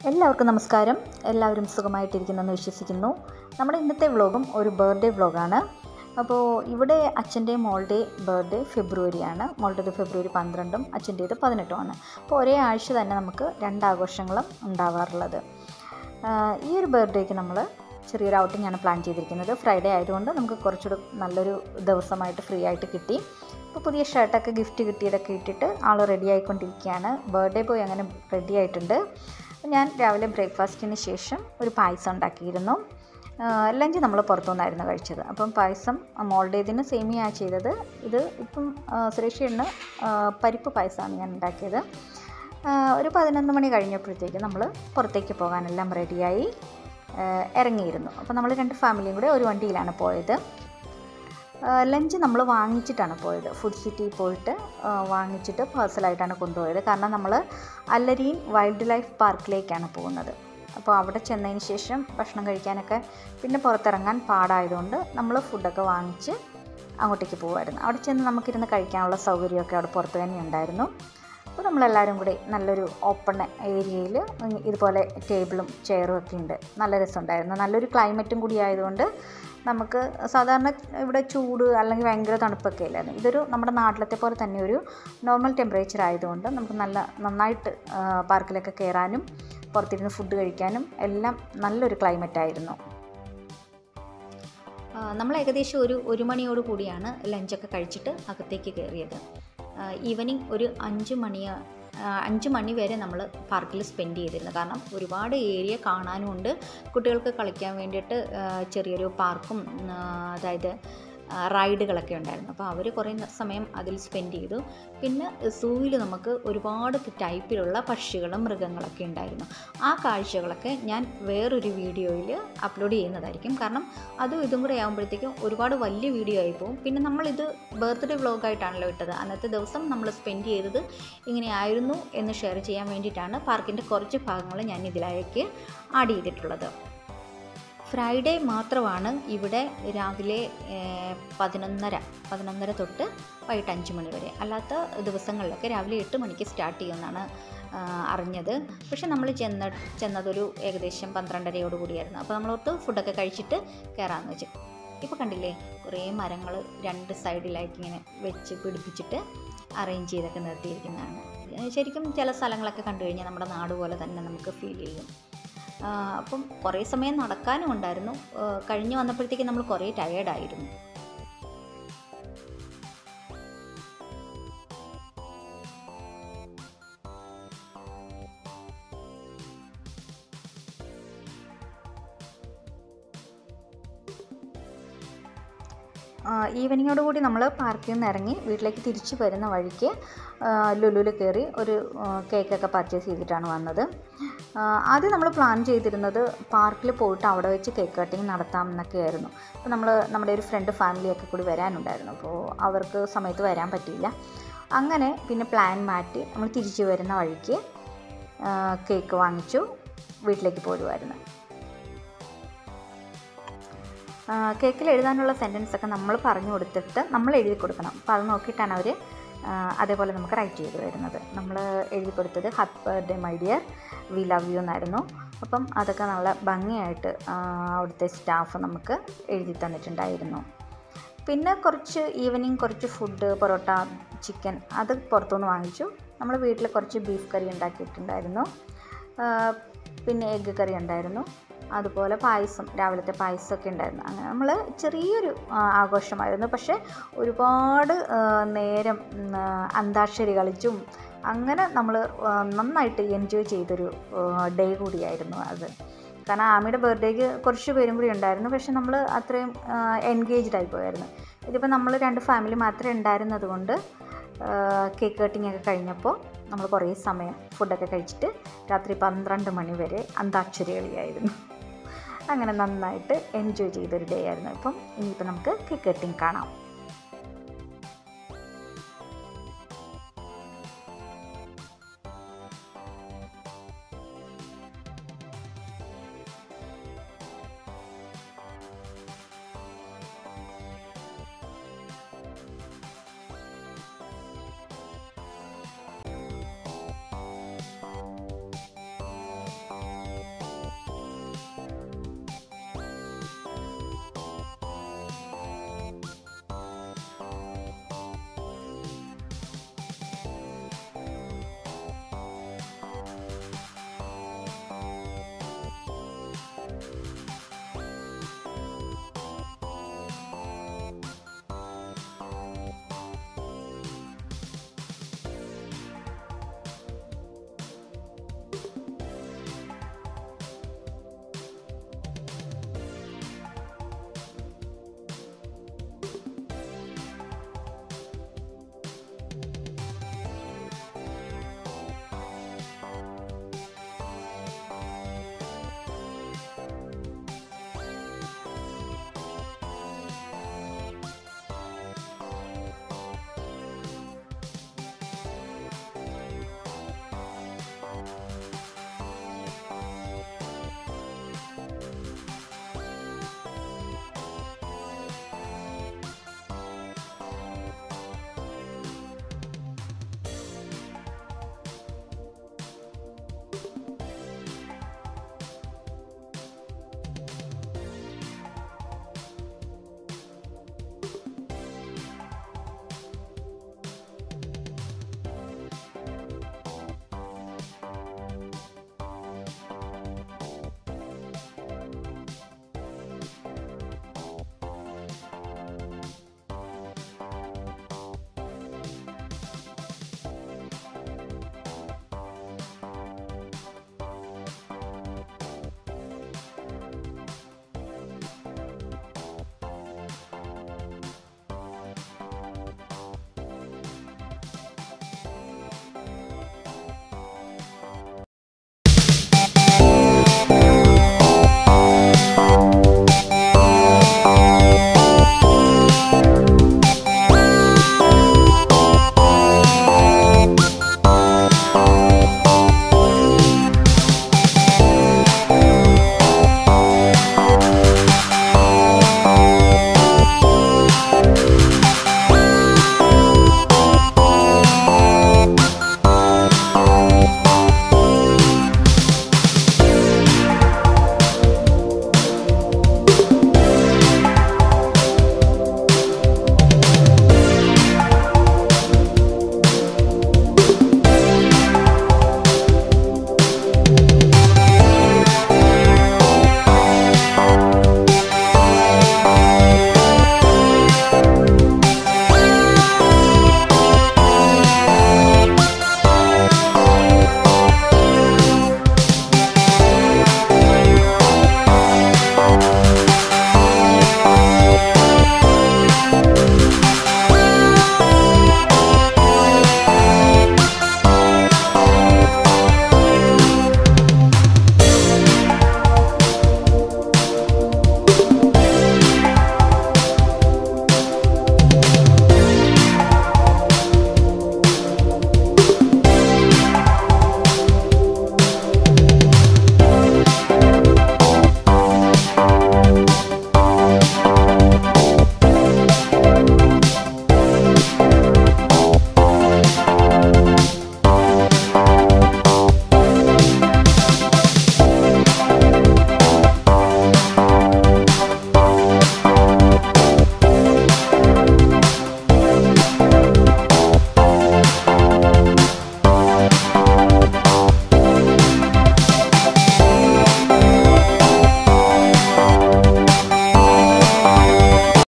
എല്ലാവർക്കും നമസ്കാരം എല്ലാവരും സുഖമായിട്ടിരിക്കുന്നെന്ന് വിശ്വസിക്കുന്നു നമ്മുടെ ഇന്നത്തെ വ്ളോഗും ഒരു ബർത്ത്ഡേ വ്ളോഗാണ് അപ്പോൾ ഇവിടെ അച്ഛൻ്റെയും മോളുടെയും ബർത്ത്ഡേ ഫെബ്രുവരിയാണ് മോളുടേത് ഫെബ്രുവരി പന്ത്രണ്ടും അച്ഛൻ്റേത് പതിനെട്ടുമാണ് അപ്പോൾ ഒരേ ആഴ്ച തന്നെ നമുക്ക് രണ്ട് ആഘോഷങ്ങളും ഉണ്ടാവാറുള്ളത് ആഹ് ഈ ഒരു ബർത്ത്ഡേക്ക് നമ്മൾ ചെറിയൊരു ഔട്ടിംഗ് ആണ് പ്ലാൻ ചെയ്തിരിക്കുന്നത് ഫ്രൈഡേ ആയതുകൊണ്ട് നമുക്ക് കുറച്ചുകൂടി നല്ലൊരു ദിവസമായിട്ട് ഫ്രീ ആയിട്ട് കിട്ടി ഇപ്പോൾ പുതിയ ഷർട്ടൊക്കെ ഗിഫ്റ്റ് കിട്ടിയതൊക്കെ ഇട്ടിട്ട് ആൾ റെഡി ആയിക്കൊണ്ടിരിക്കുകയാണ് ബർത്ത്ഡേ പോയി അങ്ങനെ റെഡി ആയിട്ടുണ്ട് അപ്പോൾ ഞാൻ രാവിലെ ബ്രേക്ക്ഫാസ്റ്റിന് ശേഷം ഒരു പായസം ഉണ്ടാക്കിയിരുന്നു ലഞ്ച് നമ്മൾ പുറത്തുനിന്നായിരുന്നു കഴിച്ചത് അപ്പം പായസം മോളുടേതിന് സേമിയ ചെയ്തത് ഇത് ഇപ്പം സുരേഷിന് പരിപ്പ് പായസമാണ് ഞാൻ ഉണ്ടാക്കിയത് ആ, ഒരു പതിനൊന്ന് മണി കഴിഞ്ഞപ്പോഴത്തേക്ക് നമ്മൾ പുറത്തേക്ക് പോകാനെല്ലാം റെഡിയായി ആ, ഇറങ്ങിയിരുന്നു അപ്പോൾ നമ്മൾ രണ്ട് ഫാമിലിയും കൂടെ ഒരു വണ്ടിയിലാണ് പോയത് ലഞ്ച് നമ്മൾ വാങ്ങിച്ചിട്ടാണ് പോയത് ഫുഡ് സിറ്റി പോയിട്ട് ആ, വാങ്ങിച്ചിട്ട് പാഴ്സലായിട്ടാണ് കൊണ്ടുപോയത് കാരണം നമ്മൾ അല്ലരീൻ വൈൽഡ് ലൈഫ് പാർക്കിലേക്കാണ് പോകുന്നത് അപ്പോൾ അവിടെ ചെന്നതിന് ശേഷം ഭക്ഷണം കഴിക്കാനൊക്കെ പിന്നെ പുറത്തിറങ്ങാൻ പാടായതുകൊണ്ട് നമ്മൾ ഫുഡൊക്കെ വാങ്ങിച്ച് അങ്ങോട്ടേക്ക് പോകുമായിരുന്നു അവിടെ ചെന്ന് നമുക്കിരുന്ന് കഴിക്കാനുള്ള സൗകര്യമൊക്കെ അവിടെ പുറത്ത് തന്നെ ഉണ്ടായിരുന്നു അപ്പോൾ നമ്മളെല്ലാവരും കൂടി നല്ലൊരു ഓപ്പൺ ഏരിയയിൽ ഇതുപോലെ ടേബിളും ചെയറും ഒക്കെ ഉണ്ട് നല്ല രസമുണ്ടായിരുന്നു നല്ലൊരു ക്ലൈമറ്റും കൂടി ആയതുകൊണ്ട് നമുക്ക് സാധാരണ ഇവിടെ ചൂട് അല്ലെങ്കിൽ ഭയങ്കര തണുപ്പൊക്കെ ഇല്ലായിരുന്നു ഇതൊരു നമ്മുടെ നാട്ടിലത്തെ പോലെ തന്നെ ഒരു നോർമൽ ടെമ്പറേച്ചർ ആയതുകൊണ്ട് നമുക്ക് നല്ല നന്നായിട്ട് ആ, പാർക്കിലൊക്കെ കയറാനും പുറത്തിരുന്ന് ഫുഡ് കഴിക്കാനും എല്ലാം നല്ലൊരു ക്ലൈമറ്റ് ആയിരുന്നു ആ, നമ്മൾ ഏകദേശം ഒരു ഒരു മണിയോട് കൂടിയാണ് ലഞ്ചൊക്കെ കഴിച്ചിട്ട് അകത്തേക്ക് കയറിയത് ഈവനിങ് ഒരു അഞ്ച് മണി ആ, അഞ്ച് മണി വരെ നമ്മൾ പാർക്കിൽ സ്പെൻഡ് ചെയ്തിരുന്നു കാരണം ഒരുപാട് ഏരിയ കാണാനുമുണ്ട് കുട്ടികൾക്ക് കളിക്കാൻ വേണ്ടിയിട്ട് ആ, ചെറിയൊരു പാർക്കും ആ, അതായത് ആ, റൈഡുകളൊക്കെ ഉണ്ടായിരുന്നു അപ്പോൾ അവർ കുറേ സമയം അതിൽ സ്പെൻഡ് ചെയ്തു പിന്നെ സൂവിൽ നമുക്ക് ഒരുപാട് ടൈപ്പിലുള്ള പക്ഷികളും മൃഗങ്ങളൊക്കെ ഉണ്ടായിരുന്നു ആ കാഴ്ചകളൊക്കെ ഞാൻ വേറൊരു വീഡിയോയിൽ അപ്ലോഡ് ചെയ്യുന്നതായിരിക്കും കാരണം അതും ഇതും കൂടെ ആകുമ്പോഴത്തേക്കും ഒരുപാട് വലിയ വീഡിയോ ആയി പോകും പിന്നെ നമ്മളിത് ബർത്ത്ഡേ വ്ളോഗായിട്ടാണല്ലോ ഇട്ടത് അന്നത്തെ ദിവസം നമ്മൾ സ്പെൻഡ് ചെയ്തത് ഇങ്ങനെയായിരുന്നു എന്ന് ഷെയർ ചെയ്യാൻ വേണ്ടിയിട്ടാണ് പാർക്കിൻ്റെ കുറച്ച് ഭാഗങ്ങൾ ഞാൻ ഇതിലേക്ക് ആഡ് ചെയ്തിട്ടുള്ളത് ഫ്രൈഡേ മാത്രമാണ് ഇവിടെ രാവിലെ ഏഹ്, പതിനൊന്നര പതിനൊന്നര തൊട്ട് വൈകിട്ട് അഞ്ച് മണി വരെ അല്ലാത്ത ദിവസങ്ങളിലൊക്കെ രാവിലെ എട്ട് മണിക്ക് സ്റ്റാർട്ട് ചെയ്യുമെന്നാണ് ആ, അറിഞ്ഞത് പക്ഷെ നമ്മൾ ചെന്ന ചെന്നതൊരു ഏകദേശം പന്ത്രണ്ടരയോട് കൂടിയായിരുന്നു അപ്പോൾ നമ്മളോട്ട് ഫുഡൊക്കെ കഴിച്ചിട്ട് കയറാമെന്ന് വെച്ചു ഇപ്പോൾ കണ്ടില്ലേ കുറേ മരങ്ങൾ രണ്ട് സൈഡിലായിട്ട് ഇങ്ങനെ വെച്ച് പിടിപ്പിച്ചിട്ട് അറേഞ്ച് ചെയ്തൊക്കെ നിർത്തിയിരിക്കുന്നതാണ് ഏഹ് ശരിക്കും ചില സ്ഥലങ്ങളൊക്കെ കണ്ടു കഴിഞ്ഞാൽ നമ്മുടെ നാട് പോലെ തന്നെ നമുക്ക് ഫീൽ ചെയ്യും ആ, അപ്പം കുറേ സമയം നടക്കാനും ഉണ്ടായിരുന്നു ആ, കഴിഞ്ഞ് വന്നപ്പോഴത്തേക്ക് നമ്മൾ കുറേ ടയേർഡായിരുന്നു ഈവനിങ്ങോട് കൂടി നമ്മൾ പാർക്കിൽ നിന്ന് ഇറങ്ങി വീട്ടിലേക്ക് തിരിച്ചു വരുന്ന വഴിക്ക് ലുലുവിൽ കയറി ഒരു ആ, കേക്കൊക്കെ പർച്ചേസ് ചെയ്തിട്ടാണ് വന്നത് ആ, ആദ്യം നമ്മൾ പ്ലാൻ ചെയ്തിരുന്നത് പാർക്കിൽ പോയിട്ട് അവിടെ വെച്ച് കേക്ക് കട്ടിങ് നടത്താം എന്നൊക്കെ ആയിരുന്നു അപ്പോൾ നമ്മൾ നമ്മുടെ ഒരു ഫ്രണ്ട് ഫാമിലിയൊക്കെ കൂടി വരാനുണ്ടായിരുന്നു അപ്പോൾ അവർക്ക് സമയത്ത് വരാൻ പറ്റിയില്ല അങ്ങനെ പിന്നെ പ്ലാൻ മാറ്റി നമ്മൾ തിരിച്ചു വരുന്ന വഴിക്ക് ആ, കേക്ക് വാങ്ങിച്ചു വീട്ടിലേക്ക് പോരുമായിരുന്നു ആ, കേക്കിൽ എഴുതാനുള്ള സെൻറ്റൻസ് ഒക്കെ നമ്മൾ പറഞ്ഞു കൊടുത്തിട്ട് നമ്മൾ എഴുതി കൊടുക്കണം അപ്പോൾ അത് നോക്കിയിട്ടാണ് അവർ അതേപോലെ നമുക്ക് റൈറ്റ് ചെയ്ത് വരുന്നത് നമ്മൾ എഴുതി കൊടുത്തത് happy birthday my dear we love you എന്നായിരുന്നു അപ്പം അതൊക്കെ നല്ല ഭംഗിയായിട്ട് ആ, അവിടുത്തെ സ്റ്റാഫ് നമുക്ക് എഴുതി തന്നിട്ടുണ്ടായിരുന്നു പിന്നെ കുറച്ച് ഈവനിങ് കുറച്ച് ഫുഡ് പൊറോട്ട ചിക്കൻ അത് പുറത്തുനിന്ന് വാങ്ങിച്ചു നമ്മൾ വീട്ടിൽ കുറച്ച് ബീഫ് കറി ഉണ്ടാക്കിയിട്ടുണ്ടായിരുന്നു ആ, പിന്നെ എഗ്ഗ് കറി ഉണ്ടായിരുന്നു അതുപോലെ പായസം രാവിലത്തെ പായസമൊക്കെ ഉണ്ടായിരുന്നു അങ്ങനെ നമ്മൾ ചെറിയൊരു ആ, ആഘോഷമായിരുന്നു പക്ഷേ ഒരുപാട് ആ, നേരം ഉം, ആ, അന്താക്ഷരി കളിച്ചും അങ്ങനെ നമ്മൾ നന്നായിട്ട് എൻജോയ് ചെയ്തൊരു ഡേ കൂടിയായിരുന്നു അത് കാരണം ആമിയുടെ ബർത്ത്ഡേക്ക് കുറച്ച് പേരും കൂടി ഉണ്ടായിരുന്നു പക്ഷെ നമ്മൾ അത്രയും എൻഗേജ്ഡ് ആയി പോയായിരുന്നു ഇതിപ്പോൾ നമ്മൾ രണ്ട് ഫാമിലി മാത്രമേ ഉണ്ടായിരുന്നത് കൊണ്ട് കേക്ക് കട്ടിംഗ് ഒക്കെ കഴിഞ്ഞപ്പോൾ നമ്മൾ കുറേ സമയം ഫുഡൊക്കെ കഴിച്ചിട്ട് രാത്രി പന്ത്രണ്ട് മണി വരെ അന്താക്ഷരി കളിയായിരുന്നു അങ്ങനെ നന്നായിട്ട് എൻജോയ് ചെയ്തൊരു ഡേ ആയിരുന്നു ഇപ്പം ഇനിയിപ്പോൾ നമുക്ക് കേക്ക് കട്ടിങ് കാണാം